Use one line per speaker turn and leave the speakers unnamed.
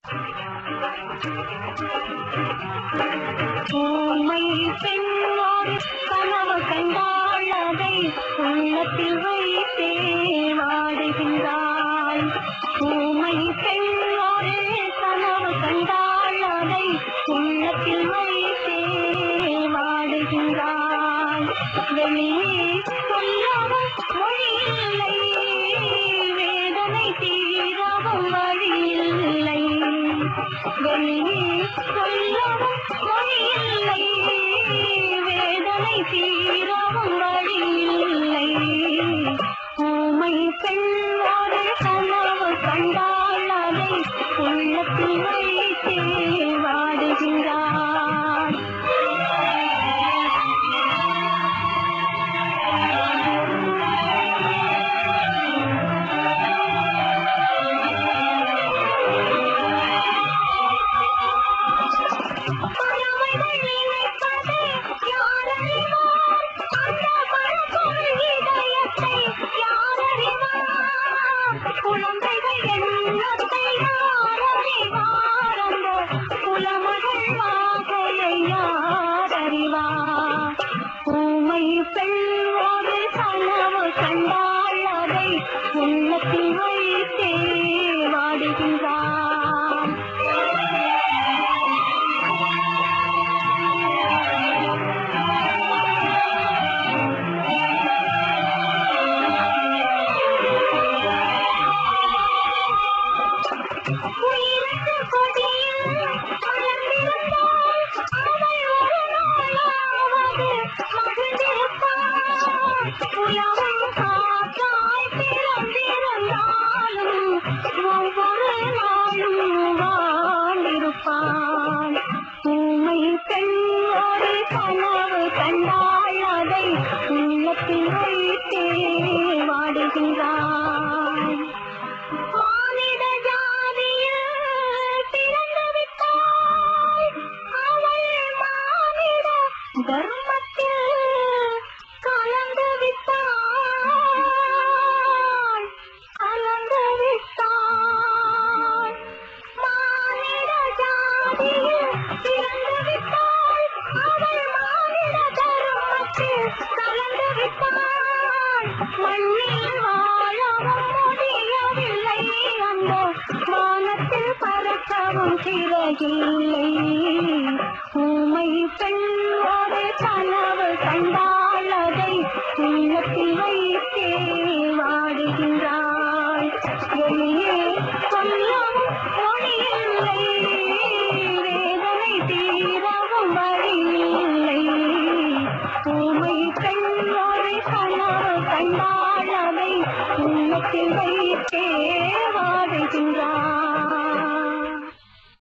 ஊமை பெண்ணோடு கனவு கண்டாள் அதை உள்ளத்தில் வைத்தே வாடுகின்றாள் ஊமை பெண்ணோடு கனவு கண்டாள் அதை உள்ளத்தில் வைத்தே வாடுகின்றாள் வெளியே சொல்லவும் மொழி இல்லை வேதனை தீரவும் வழி இல்லை வெளியே சொல்லவும் மொழி இல்லை வேதனை தீரவும் வழி இல்லை ஊமை பெண்ணோடு கனவு கண்டாள் அதை உள்ளத்தில் வைத்தே வாடுகின்றாள் பறவைகள் நினைப்பதை யார் அறிவார்? அந்த மரப்பொருள் இதயத்தை யார் அறிவார்? குழந்தைகள் எண்ணத்தை யார் அறிவார்? அந்த குலமகள் வாகையை யார் அறிவார்? ஊமை பெண் ஒரு கனவு கண்டாள் அதை உள்ளத்தில் வைத்தே வாடுகின்றான் உயிருக்கு கொடியில் மலர்ந்திருந்தாள். அவள் ஒரு நாளாவது மகிழ்ந்திருப்பாள். உலகம் காற்றாய் பிறந்திருந்தாலும் ஒவ்வொரு நாளும் வாழ்ந்திருப்பாள். ஊமை பெண் ஒரு கனவு கண்டாள் அதை உள்ளத்தில் வைத்தே வாடுகின்றாள் மானிட ஜாதியில் பிறந்து விட்டாள் அவள் மானிட தர்மத்தில் கலந்து விட்டாள் கலந்து விட்டாள் மானிட ஜாதியில் பிறந்து விட்டாள் அவள் மானிட தர்மத்தில் கலந்து விட்டாள் மண்ணில் வாழவும் முடியவில்லை அந்த வானத்தில் பறக்கவும் சிறகில்லை ஊமை பெண் ஒரு கனவு கண்டாள் அதை உள்ளத்தில் வைத்தே வாடுகின்றாள் வெளியே சொல்லவும் மொழியில்லை வேதனை தீரவும் வழியில்லை ஊமை பெண் ஒரு கனவு கண்டாள் அதை உள்ளத்தில் வைத்தே வாடுகின்றாள்